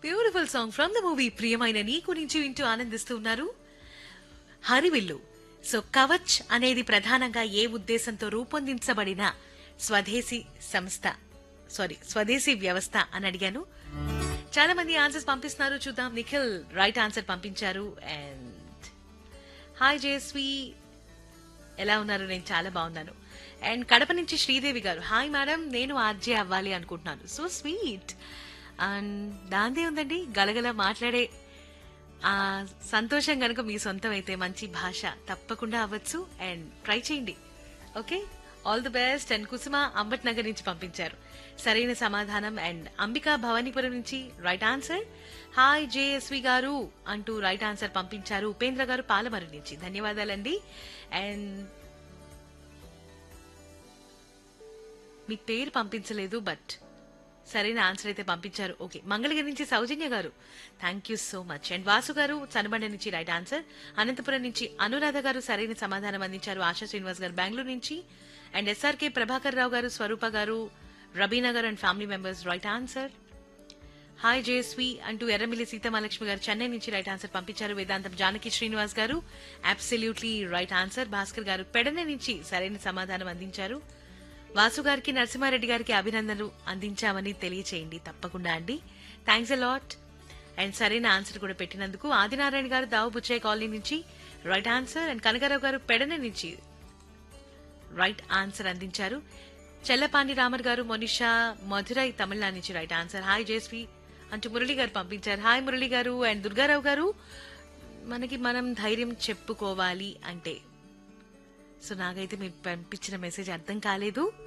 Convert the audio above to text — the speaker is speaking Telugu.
beautiful song from the movie ప్రియమైన నీ గురించి వింటూ ఆనందిస్తూ ఉన్నారు హరివిల్లు సో కవచ్ అనేది ప్రధానంగా ఏ ఉద్దేశంతో రూపొందించబడిన స్వదేశీ సంస్థ సారీ స్వదేశీ వ్యవస్థ అని అడిగాను చాలా మంది ఆన్సర్స్ పంపిస్తున్నారు చూద్దాం నిఖిల్ రైట్ ఆన్సర్ పంపించారు అండ్ హాయ్ జయస్వి ఎలా ఉన్నారు నేను చాలా బాగున్నాను అండ్ కడప నుంచి శ్రీదేవి గారు హాయ్ మేడం నేను ఆర్జే అవ్వాలి అనుకుంటున్నాను సో స్వీట్ అండ్ దాందే ఉందండి గలగల మాట్లాడే ఆ సంతోషం గనుక మీ సొంతం అయితే మంచి భాష తప్పకుండా అవ్వచ్చు అండ్ ట్రై చేయండి okay all the best and Kusuma Ambat Nagar నుంచి పంపించారు సరైన సమాధానం అండ్ అంబికా భవానీపురం నుంచి రైట్ ఆన్సర్ హాయ్ జేఎస్వి గారు అంటూ రైట్ ఆన్సర్ పంపించారు ఉపేంద్ర గారు పాలమరు నుంచి ధన్యవాదాలండి అండ్ మీ పేరు పంపించలేదు బట్ సరైన ఆన్సర్ అయితే పంపించారు ఓకే మంగళగిరి నుంచి Soujanya garu thank you so much and Vasu garu Chanabanda నుంచి రైట్ ఆన్సర్ అనంతపురం నుంచి అనురాధ గారు సరైన సమాధానం అందించారు ఆశా శ్రీనివాస్ గారు బెంగళూరు నుంచి అండ్ ఎస్ఆర్కే ప్రభాకర్ రావు గారు స్వరూప garu Rabina garu and family members right answer hi Jayasvi అంటూ ఎర్రమిల్లి సీతమాలక్ష్మి గారు చెన్నై నుంచి రైట్ ఆన్సర్ పంపించారు వేదాంతం జానకి శ్రీనివాస్ గారు అబ్సల్యూట్లీ రైట్ ఆన్సర్ భాస్కర్ గారు పెడన నుంచి సరైన సమాధానం అందించారు వాసు గారికి నరసింహారెడ్డి గారికి అభినందనలు అందించామని తెలియచేయండి తప్పకుండా అండి థ్యాంక్స్ అ లాట్ అండ్ సరైన ఆన్సర్ కూడా పెట్టినందుకు ఆదినారాయణ గారు దావు బుచ్చయ్య కాలనీ నుంచి right answer and Kanakarao garu Pedana నుంచి రైట్ ఆన్సర్ అందించారు చెల్లపాండి రామర్ గారు మొనిషా మధురై తమిళనాడు నుంచి రైట్ ఆన్సర్ హాయ్ జేస్వి అంటూ మురళి గారు పంపించారు హాయ్ మురళి గారు అండ్ దుర్గారావు గారు మనకి మనం ధైర్యం చెప్పుకోవాలి అంటే సో నాకైతే మీరు పంపించిన మెసేజ్ అర్థం కాలేదు